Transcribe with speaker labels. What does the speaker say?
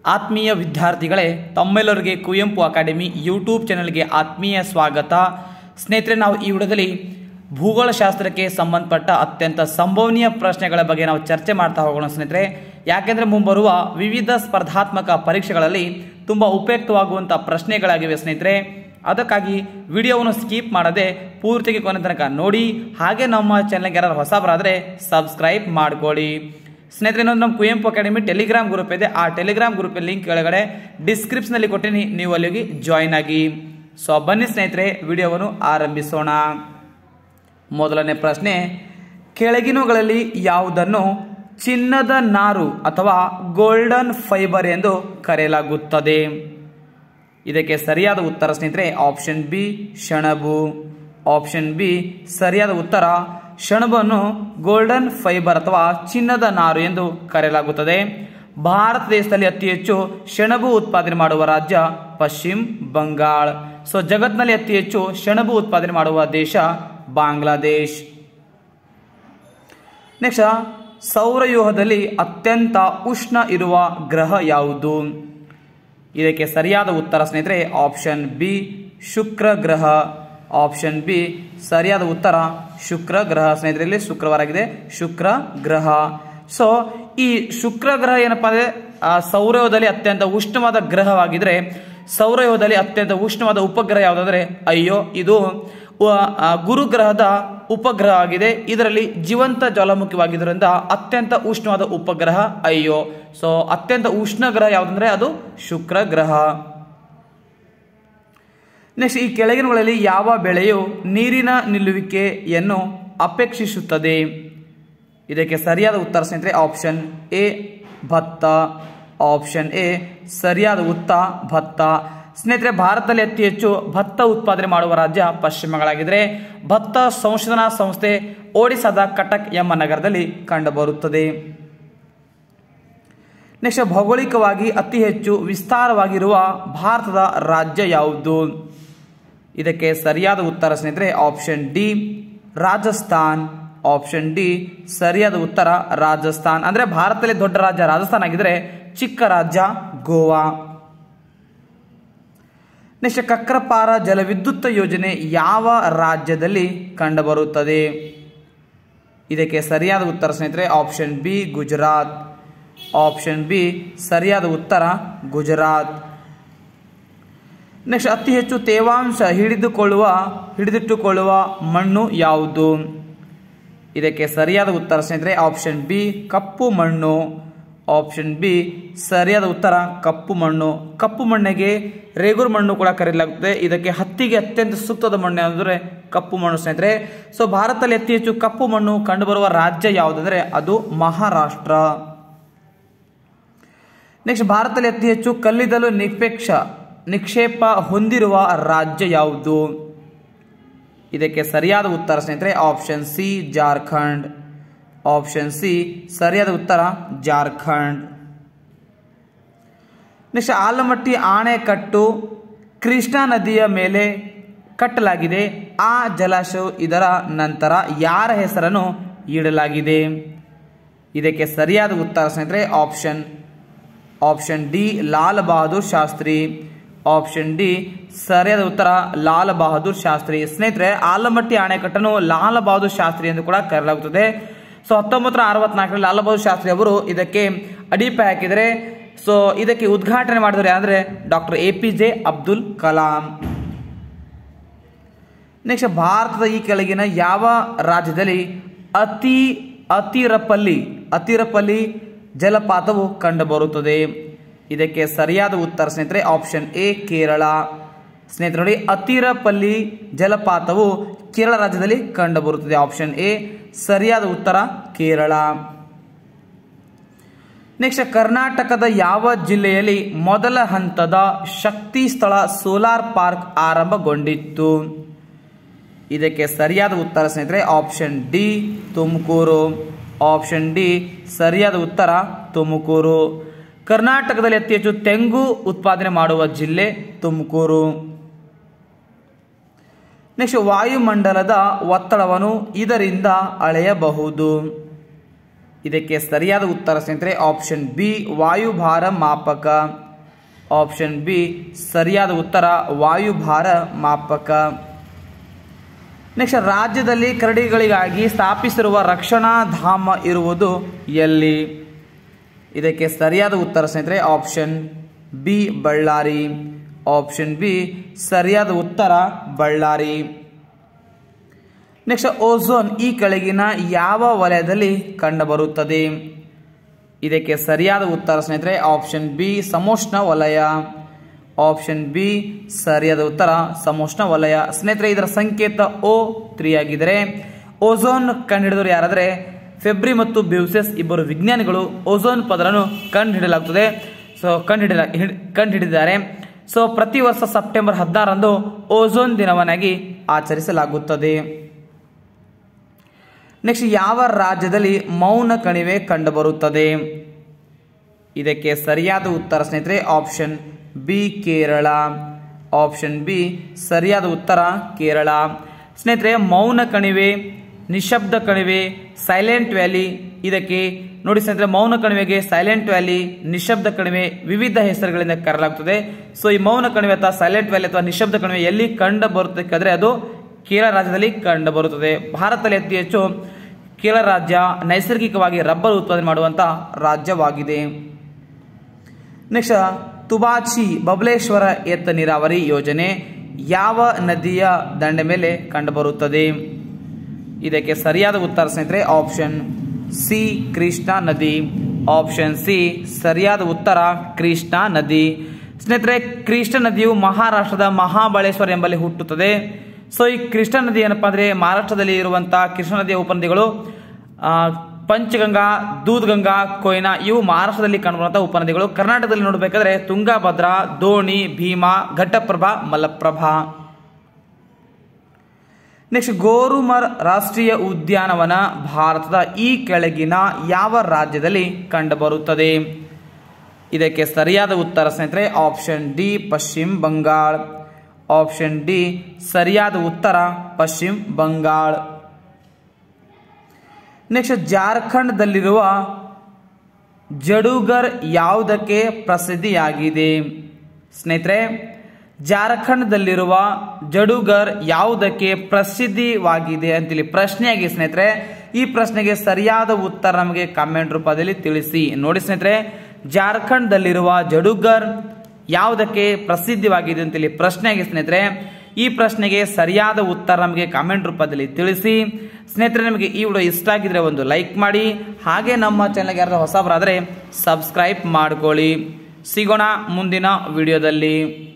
Speaker 1: ಆತ್ಮೀಯ ವಿದ್ಯಾರ್ಥಿಗಳೇ ತಮ್ಮೆಲ್ಲರಿಗೆ Kuvempu academy YouTube ಚಾನೆಲ್ಗೆ ಆತ್ಮೀಯ ಸ್ವಾಗತ ಸ್ನೇಹಿತರೆ ನಾವು ಈ ವಿಡಿಯೋದಲ್ಲಿ ಭೂಗೋಳಶಾಸ್ತ್ರಕ್ಕೆ ಸಂಬಂಧಪಟ್ಟ ಅತ್ಯಂತ ಸಂಭವನೀಯ ಪ್ರಶ್ನೆಗಳ ಬಗ್ಗೆ ನಾವು ಚರ್ಚೆ ಮಾಡ್ತಾ ಹೋಗೋಣ ಸ್ನೇಹಿತರೆ ಯಾಕೆಂದರೆ ಮುಂಬರುವ ವಿವಿಧ ಸ್ಪರ್ಧಾತ್ಮಕ ಪರೀಕ್ಷೆಗಳಲ್ಲಿ ತುಂಬ ಉಪಯುಕ್ತವಾಗುವಂಥ ಪ್ರಶ್ನೆಗಳಾಗಿವೆ ಸ್ನೇಹಿತರೆ ಅದಕ್ಕಾಗಿ ವಿಡಿಯೋವನ್ನು ಸ್ಕಿಪ್ ಮಾಡದೆ ಪೂರ್ತಿಗೆ ಕೊನೆ ತನಕ ನೋಡಿ ಹಾಗೆ ನಮ್ಮ ಚಾನಲ್ಗೆ ಯಾರು ಹೊಸಬರಾದರೆ ಸಬ್ಸ್ಕ್ರೈಬ್ ಮಾಡ್ಕೊಳ್ಳಿ ಸ್ನೇಹಿತರೆ ಇನ್ನೊಂದು ನಮ್ಮ ಕುವೆಂಪು ಅಕಾಡೆಮಿ ಟೆಲಿಗ್ರಾಮ್ ಗ್ರೂಪ್ ಇದೆ ಆ ಟೆಲಿಗ್ರಾಮ್ ಗ್ರೂಪ್ ಲಿಂಕ್ ಕೆಳಗಡೆ ಡಿಸ್ಕ್ರಿಪ್ಷನಲ್ಲಿ ಕೊಟ್ಟಿನಿ ನೀವು ಅಲ್ಲಿಗೆ ಜಾಯ್ನ್ ಆಗಿ ಸೊ ಬನ್ನಿ ಸ್ನೇಹಿತರೆ ವಿಡಿಯೋವನ್ನು ಆರಂಭಿಸೋಣ ಮೊದಲನೇ ಪ್ರಶ್ನೆ ಕೆಳಗಿನವುಗಳಲ್ಲಿ ಯಾವುದನ್ನು ಚಿನ್ನದ ನಾರು ಅಥವಾ ಗೋಲ್ಡನ್ ಫೈಬರ್ ಎಂದು ಕರೆಯಲಾಗುತ್ತದೆ ಇದಕ್ಕೆ ಸರಿಯಾದ ಉತ್ತರ ಸ್ನೇಹಿತರೆ ಆಪ್ಷನ್ ಬಿ ಶಣಬು ಆಪ್ಷನ್ ಬಿ ಸರಿಯಾದ ಉತ್ತರ ಶಣಬನ್ನು ಗೋಲ್ಡನ್ ಫೈಬರ್ ಅಥವಾ ಚಿನ್ನದ ನಾರು ಎಂದು ಕರೆಯಲಾಗುತ್ತದೆ ಭಾರತ ದೇಶದಲ್ಲಿ ಅತಿ ಹೆಚ್ಚು ಸೆಣಬು ಉತ್ಪಾದನೆ ಮಾಡುವ ರಾಜ್ಯ ಪಶ್ಚಿಮ ಬಂಗಾಳ ಸೊ ಜಗತ್ತಿನಲ್ಲಿ ಅತಿ ಹೆಚ್ಚು ಸೆಣಬು ಉತ್ಪಾದನೆ ಮಾಡುವ ದೇಶ ಬಾಂಗ್ಲಾದೇಶ್ ನೆಕ್ಸ್ಟ್ ಸೌರವ್ಯೂಹದಲ್ಲಿ ಅತ್ಯಂತ ಉಷ್ಣ ಇರುವ ಗ್ರಹ ಯಾವುದು ಇದಕ್ಕೆ ಸರಿಯಾದ ಉತ್ತರ ಸ್ನೇಹಿತರೆ ಆಪ್ಷನ್ ಬಿ ಶುಕ್ರ ಗ್ರಹ ಆಪ್ಷನ್ ಬಿ ಸರಿಯಾದ ಉತ್ತರ ಶುಕ್ರ ಗ್ರಹ ಸ್ನೇಹಿತರೆ ಇಲ್ಲಿ ಶುಕ್ರವಾರಾಗಿದೆ ಶುಕ್ರ ಗ್ರಹ ಸೊ ಈ ಶುಕ್ರ ಗ್ರಹ ಏನಪ್ಪಾ ಅಂದರೆ ಸೌರವ್ಯೂಹದಲ್ಲಿ ಅತ್ಯಂತ ಉಷ್ಣವಾದ ಗ್ರಹವಾಗಿದ್ರೆ ಸೌರವ್ಯೂಹದಲ್ಲಿ ಅತ್ಯಂತ ಉಷ್ಣವಾದ ಉಪಗ್ರಹ ಯಾವುದಾದ್ರೆ ಅಯ್ಯೋ ಇದು ಗುರುಗ್ರಹದ ಉಪಗ್ರಹ ಆಗಿದೆ ಇದರಲ್ಲಿ ಜೀವಂತ ಜ್ವಾಲಾಮುಖಿವಾಗಿದ್ದರಿಂದ ಅತ್ಯಂತ ಉಷ್ಣವಾದ ಉಪಗ್ರಹ ಅಯ್ಯೋ ಸೊ ಅತ್ಯಂತ ಉಷ್ಣ ಗ್ರಹ ಯಾವುದಂದ್ರೆ ಅದು ಶುಕ್ರ ಗ್ರಹ ನೆಕ್ಸ್ಟ್ ಈ ಕೆಳಗಿನಗಳಲ್ಲಿ ಯಾವ ಬೆಳೆಯು ನೀರಿನ ನಿಲ್ಲುವಿಕೆಯನ್ನು ಅಪೇಕ್ಷಿಸುತ್ತದೆ ಇದಕ್ಕೆ ಸರಿಯಾದ ಉತ್ತರ ಸ್ನೇಹಿತರೆ ಆಪ್ಷನ್ ಎ ಭತ್ತ ಆಪ್ಷನ್ ಎ ಸರಿಯಾದ ಉತ್ತರ ಭತ್ತ ಸ್ನೇಹಿತರೆ ಭಾರತದಲ್ಲಿ ಅತಿ ಹೆಚ್ಚು ಭತ್ತ ಉತ್ಪಾದನೆ ಮಾಡುವ ರಾಜ್ಯ ಪಶ್ಚಿಮ ಬಂಗಾಳಾಗಿದ್ದರೆ ಭತ್ತ ಸಂಶೋಧನಾ ಸಂಸ್ಥೆ ಒಡಿಸಾದ ಕಟಕ್ ಎಂಬ ನಗರದಲ್ಲಿ ಕಂಡುಬರುತ್ತದೆ ನೆಕ್ಸ್ಟ್ ಭೌಗೋಳಿಕವಾಗಿ ಅತಿ ಹೆಚ್ಚು ವಿಸ್ತಾರವಾಗಿರುವ ಭಾರತದ ರಾಜ್ಯ ಯಾವುದು ಇದಕ್ಕೆ ಸರಿಯಾದ ಉತ್ತರ ಸ್ನೇಹಿತರೆ option D Rajasthan option D ಸರಿಯಾದ ಉತ್ತರ ರಾಜಸ್ಥಾನ್ ಅಂದರೆ ಭಾರತದಲ್ಲಿ ದೊಡ್ಡ ರಾಜ್ಯ ರಾಜಸ್ಥಾನ್ ಆಗಿದ್ರೆ ಚಿಕ್ಕ ರಾಜ್ಯ ಗೋವಾ ನೆಕ್ಸ್ಟ್ ಕಕ್ರಪಾರ ಜಲವಿದ್ಯುತ್ ಯೋಜನೆ ಯಾವ ರಾಜ್ಯದಲ್ಲಿ ಕಂಡುಬರುತ್ತದೆ ಇದಕ್ಕೆ ಸರಿಯಾದ ಉತ್ತರ ಸ್ನೇಹಿತರೆ option B Gujarat option B ಸರಿಯಾದ ಉತ್ತರ ಗುಜರಾತ್ ನೆಕ್ಸ್ಟ್ ಅತಿ ಹೆಚ್ಚು ತೇವಾಂಶ ಹಿಡಿದುಕೊಳ್ಳುವ ಹಿಡಿದಿಟ್ಟುಕೊಳ್ಳುವ ಮಣ್ಣು ಯಾವುದು ಇದಕ್ಕೆ ಸರಿಯಾದ ಉತ್ತರ ಸ್ನೇಹಿತರೆ ಆಪ್ಷನ್ ಬಿ ಕಪ್ಪು ಮಣ್ಣು ಆಪ್ಷನ್ ಬಿ ಸರಿಯಾದ ಉತ್ತರ ಕಪ್ಪು ಮಣ್ಣು ಕಪ್ಪು ಮಣ್ಣಿಗೆ ರೇಗೂರು ಮಣ್ಣು ಕೂಡ ಕರೆಯಲಾಗುತ್ತದೆ ಇದಕ್ಕೆ ಹತ್ತಿಗೆ ಅತ್ಯಂತ ಸೂಕ್ತದ ಮಣ್ಣು ಅಂದರೆ ಕಪ್ಪು ಮಣ್ಣು ಸ್ನೇಹಿತರೆ ಸೊ ಭಾರತದಲ್ಲಿ ಅತಿ ಹೆಚ್ಚು ಕಪ್ಪು ಮಣ್ಣು ಕಂಡುಬರುವ ರಾಜ್ಯ ಯಾವುದಂದ್ರೆ ಅದು ಮಹಾರಾಷ್ಟ್ರ ನೆಕ್ಸ್ಟ್ ಭಾರತದಲ್ಲಿ ಅತಿ ಹೆಚ್ಚು ಕಲ್ಲಿದ್ದಲು ನಿಕ್ಷೇಪ ನಿಕ್ಷೇಪ ಹೊಂದಿರುವ ರಾಜ್ಯ ಯಾವುದು ಇದಕ್ಕೆ ಸರಿಯಾದ ಉತ್ತರ ಸ್ನೇಹಿತರೆ option C Jharkhand option C ಸರಿಯಾದ ಉತ್ತರ ಜಾರ್ಖಂಡ್ ನೆಕ್ಸ್ಟ್ ಆಲಮಟ್ಟಿ ಆಣೆಕಟ್ಟು ಕೃಷ್ಣಾ ನದಿಯ ಮೇಲೆ ಕಟ್ಟಲಾಗಿದೆ ಆ ಜಲಾಶಯವು ಇದರ ನಂತರ ಯಾರ ಹೆಸರನ್ನು ಇಡಲಾಗಿದೆ ಇದಕ್ಕೆ ಸರಿಯಾದ ಉತ್ತರ ಸ್ನೇಹಿತರೆ option option D Lal Bahadur Shastri option D ಸರಿಯಾದ ಉತ್ತರ ಲಾಲ್ ಬಹದ್ದೂರ್ ಶಾಸ್ತ್ರಿ ಸ್ನೇಹಿತರೆ ಆಲಮಟ್ಟಿ ಅಣೆಕಟ್ಟನ್ನು ಲಾಲ್ ಬಹದ್ದೂರ್ ಶಾಸ್ತ್ರಿ ಎಂದು ಕೂಡ ಕರೆಯಲಾಗುತ್ತದೆ ಸೊ ಹತ್ತೊಂಬತ್ತು ನೂರ ಅರವತ್ನಾಲ್ಕರಲ್ಲಿ ಲಾಲ್ ಬಹದ್ದೂರ್ ಶಾಸ್ತ್ರಿ ಅವರು ಇದಕ್ಕೆ ಅಡಿಪಾಯ ಹಾಕಿದರೆ ಸೊ ಇದಕ್ಕೆ ಉದ್ಘಾಟನೆ ಮಾಡಿದರೆ ಅಂದರೆ doctor A P J Abdul Kalam next ಭಾರತದ ಈ ಕೆಳಗಿನ ಯಾವ ರಾಜ್ಯದಲ್ಲಿ ಅತಿ ಅತಿರಪಲ್ಲಿ ಅತಿರಪಲ್ಲಿ ಜಲಪಾತವು ಕಂಡುಬರುತ್ತದೆ ಇದಕ್ಕೆ ಸರಿಯಾದ ಉತ್ತರ ಸ್ನೇಹಿತರೆ ಆಪ್ಷನ್ ಎ ಕೇರಳ ಸ್ನೇಹಿತರೆ ನೋಡಿ ಅತಿರಪಲ್ಲಿ ಜಲಪಾತವು ಕೇರಳ ರಾಜ್ಯದಲ್ಲಿ ಕಂಡುಬರುತ್ತದೆ ಆಪ್ಷನ್ ಎ ಸರಿಯಾದ ಉತ್ತರ ಕೇರಳ ನೆಕ್ಸ್ಟ್ ಕರ್ನಾಟಕದ ಯಾವ ಜಿಲ್ಲೆಯಲ್ಲಿ ಮೊದಲ ಹಂತದ ಶಕ್ತಿ ಸ್ಥಳ ಸೋಲಾರ್ ಪಾರ್ಕ್ ಆರಂಭಗೊಂಡಿತ್ತು ಇದಕ್ಕೆ ಸರಿಯಾದ ಉತ್ತರ ಸ್ನೇಹಿತರೆ option D Tumakuru option D ಸರಿಯಾದ ಉತ್ತರ ತುಮಕೂರು ಕರ್ನಾಟಕದಲ್ಲಿ ಅತಿ ಹೆಚ್ಚು ತೆಂಗು ಉತ್ಪಾದನೆ ಮಾಡುವ ಜಿಲ್ಲೆ ತುಮಕೂರು ನೆಕ್ಸ್ಟ್ ವಾಯುಮಂಡಲದ ಒತ್ತಡವನ್ನು ಇದರಿಂದ ಅಳೆಯಬಹುದು ಇದಕ್ಕೆ ಸರಿಯಾದ ಉತ್ತರ ಸ್ನೇಹಿತರೆ ಆಪ್ಷನ್ ಬಿ ವಾಯುಭಾರ ಮಾಪಕ ಆಪ್ಷನ್ ಬಿ ಸರಿಯಾದ ಉತ್ತರ ವಾಯುಭಾರ ಮಾಪಕ ನೆಕ್ಸ್ಟ್ ರಾಜ್ಯದಲ್ಲಿ ಕರಡಿಗಳಿಗಾಗಿ ಸ್ಥಾಪಿಸಿರುವ ರಕ್ಷಣಾ ಧಾಮ ಇರುವುದು ಎಲ್ಲಿ ಇದಕ್ಕೆ ಸರಿಯಾದ ಉತ್ತರ ಸ್ನೇಹಿತರೆ option B Ballari option B ಸರಿಯಾದ ಉತ್ತರ ಬಳ್ಳಾರಿ ನೆಕ್ಸ್ಟ್ ಓಝೋನ್ ಈ ಕೆಳಗಿನ ಯಾವ ವಲಯದಲ್ಲಿ ಕಂಡುಬರುತ್ತದೆ ಇದಕ್ಕೆ ಸರಿಯಾದ ಉತ್ತರ ಸ್ನೇಹಿತರೆ ಆಪ್ಷನ್ ಬಿ ಸಮೋಷ್ಣ ವಲಯ ಆಪ್ಷನ್ ಬಿ ಸರಿಯಾದ ಉತ್ತರ ಸಮೋಷ್ಣ ವಲಯ ಸ್ನೇಹಿತರೆ ಇದರ ಸಂಕೇತ ಓ ತ್ರೀ ಆಗಿದ್ದರೆ ಓಝೋನ್ ಕಂಡುಹಿಡಿದವರು ಯಾರಾದರೆ ಫೆಬ್ರಿ ಮತ್ತು ಬ್ಯೂಸೆಸ್ ಇಬ್ಬರು ವಿಜ್ಞಾನಿಗಳು ಓಝೋನ್ ಪದರನ್ನು ಕಂಡುಹಿಡಲಾಗುತ್ತದೆ ಸೊ ಕಂಡುಹಿಡಿದ ಕಂಡುಹಿಡಿದಿದ್ದಾರೆ ಸೊ ಪ್ರತಿ ವರ್ಷ ಸೆಪ್ಟೆಂಬರ್ ಹದಿನಾರರಂದು ಓಝೋನ್ ದಿನವನ್ನಾಗಿ ಆಚರಿಸಲಾಗುತ್ತದೆ ನೆಕ್ಸ್ಟ್ ಯಾವ ರಾಜ್ಯದಲ್ಲಿ ಮೌನ ಕಣಿವೆ ಕಂಡುಬರುತ್ತದೆ ಇದಕ್ಕೆ ಸರಿಯಾದ ಉತ್ತರ ಸ್ನೇಹಿತರೆ option B Kerala option B ಸರಿಯಾದ ಉತ್ತರ ಕೇರಳ ಸ್ನೇಹಿತರೆ ಮೌನ ಕಣಿವೆ ನಿಶಬ್ದ ಕಣಿವೆ ಸೈಲೆಂಟ್ ವ್ಯಾಲಿ ಇದಕ್ಕೆ ನೋಡಿ ಸ್ನೇಹಿತರೆ ಮೌನ ಕಣಿವೆಗೆ ಸೈಲೆಂಟ್ ವ್ಯಾಲಿ ನಿಶಬ್ದ ಕಣಿವೆ ವಿವಿಧ ಹೆಸರುಗಳಿಂದ ಕರೆಯಲಾಗುತ್ತದೆ ಸೊ ಈ ಮೌನ ಕಣಿವೆ ಅಥವಾ ಸೈಲೆಂಟ್ ವ್ಯಾಲಿ ಅಥವಾ ನಿಶಬ್ದ ಕಣಿವೆ ಎಲ್ಲಿ ಕಂಡು ಬರುತ್ತದೆ ಅದು ಕೇರಳ ರಾಜ್ಯದಲ್ಲಿ ಕಂಡು ಬರುತ್ತದೆ ಭಾರತದಲ್ಲಿ ಅತಿ ಹೆಚ್ಚು ಕೇರಳ ರಾಜ್ಯ ನೈಸರ್ಗಿಕವಾಗಿ ರಬ್ಬರ್ ಉತ್ಪಾದನೆ ಮಾಡುವಂತ ರಾಜ್ಯವಾಗಿದೆ ನೆಕ್ಸ್ಟ್ ತುಬಾಚಿ ಬಬಲೇಶ್ವರ ಎತ್ತ ನೀರಾವರಿ ಯೋಜನೆ ಯಾವ ನದಿಯ ದಂಡೆ ಮೇಲೆ ಕಂಡುಬರುತ್ತದೆ ಇದಕ್ಕೆ ಸರಿಯಾದ ಉತ್ತರ ಸ್ನೇಹಿತರೆ ಆಪ್ಷನ್ ಸಿ ಕೃಷ್ಣಾ ನದಿ ಆಪ್ಷನ್ ಸಿ ಸರಿಯಾದ ಉತ್ತರ ಕೃಷ್ಣಾ ನದಿ ಸ್ನೇಹಿತರೆ ಕೃಷ್ಣಾ ನದಿಯು ಮಹಾರಾಷ್ಟ್ರದ ಮಹಾಬಳೇಶ್ವರ ಎಂಬಲ್ಲಿ ಹುಟ್ಟುತ್ತದೆ ಸೊ ಈ ಕೃಷ್ಣಾ ನದಿ ಏನಪ್ಪಾ ಅಂದ್ರೆ ಮಹಾರಾಷ್ಟ್ರದಲ್ಲಿ ಇರುವಂತಹ ಕೃಷ್ಣಾ ನದಿಯ ಉಪನದಿಗಳು ಆ, ಪಂಚಗಂಗಾ ದೂದ್ಗಂಗಾ ಕೊಯ್ನಾ ಇವು ಮಹಾರಾಷ್ಟ್ರದಲ್ಲಿ ಕಾಣುವಂತಹ ಉಪನದಿಗಳು ಕರ್ನಾಟಕದಲ್ಲಿ ನೋಡಬೇಕಾದ್ರೆ ತುಂಗಭದ್ರಾ ದೋಣಿ ಭೀಮಾ ಘಟ್ಟಪ್ರಭಾ ಮಲಪ್ರಭಾ ನೆಕ್ಸ್ಟ್ ಗೋರುಮರ್ ರಾಷ್ಟ್ರೀಯ ಉದ್ಯಾನವನ ಭಾರತದ ಈ ಕೆಳಗಿನ ಯಾವ ರಾಜ್ಯದಲ್ಲಿ ಕಂಡುಬರುತ್ತದೆ ಇದಕ್ಕೆ ಸರಿಯಾದ ಉತ್ತರ ಸ್ನೇಹಿತರೆ ಆಪ್ಷನ್ ಡಿ ಪಶ್ಚಿಮ ಬಂಗಾಳ ಆಪ್ಷನ್ ಡಿ ಸರಿಯಾದ ಉತ್ತರ ಪಶ್ಚಿಮ ಬಂಗಾಳ ನೆಕ್ಸ್ಟ್ ಜಾರ್ಖಂಡ್ದಲ್ಲಿರುವ ಜಡೂಗರ್ ಯಾವುದಕ್ಕೆ ಪ್ರಸಿದ್ಧಿಯಾಗಿದೆ ಸ್ನೇಹಿತರೆ ಜಾರ್ಖಂಡ್ದಲ್ಲಿರುವ ಜಡೂಗರ್ ಯಾವುದಕ್ಕೆ ಪ್ರಸಿದ್ಧಿವಾಗಿದೆ ಅಂತೇಳಿ ಪ್ರಶ್ನೆಯಾಗಿ ಸ್ನೇಹಿತರೆ ಈ ಪ್ರಶ್ನೆಗೆ ಸರಿಯಾದ ಉತ್ತರ ನಮಗೆ ಕಾಮೆಂಟ್ ರೂಪದಲ್ಲಿ ತಿಳಿಸಿ ನೋಡಿ ಸ್ನೇಹಿತರೆ ಜಾರ್ಖಂಡ್ದಲ್ಲಿರುವ ಜಡೂಗರ್ ಯಾವುದಕ್ಕೆ ಪ್ರಸಿದ್ಧವಾಗಿದೆ ಅಂತೇಳಿ ಪ್ರಶ್ನೆಯಾಗಿ ಸ್ನೇಹಿತರೆ ಈ ಪ್ರಶ್ನೆಗೆ ಸರಿಯಾದ ಉತ್ತರ ನಮಗೆ ಕಾಮೆಂಟ್ ರೂಪದಲ್ಲಿ ತಿಳಿಸಿ ಸ್ನೇಹಿತರೆ ನಿಮಗೆ ಈ ವಿಡಿಯೋ ಇಷ್ಟ ಆಗಿದ್ರೆ ಒಂದು ಲೈಕ್ ಮಾಡಿ ಹಾಗೆ ನಮ್ಮ ಚಾನಲ್ಗೆ ಯಾರಾದ್ರೂ ಹೊಸಬರಾದರೆ ಸಬ್ಸ್ಕ್ರೈಬ್ ಮಾಡ್ಕೊಳ್ಳಿ ಸಿಗೋಣ ಮುಂದಿನ ವಿಡಿಯೋದಲ್ಲಿ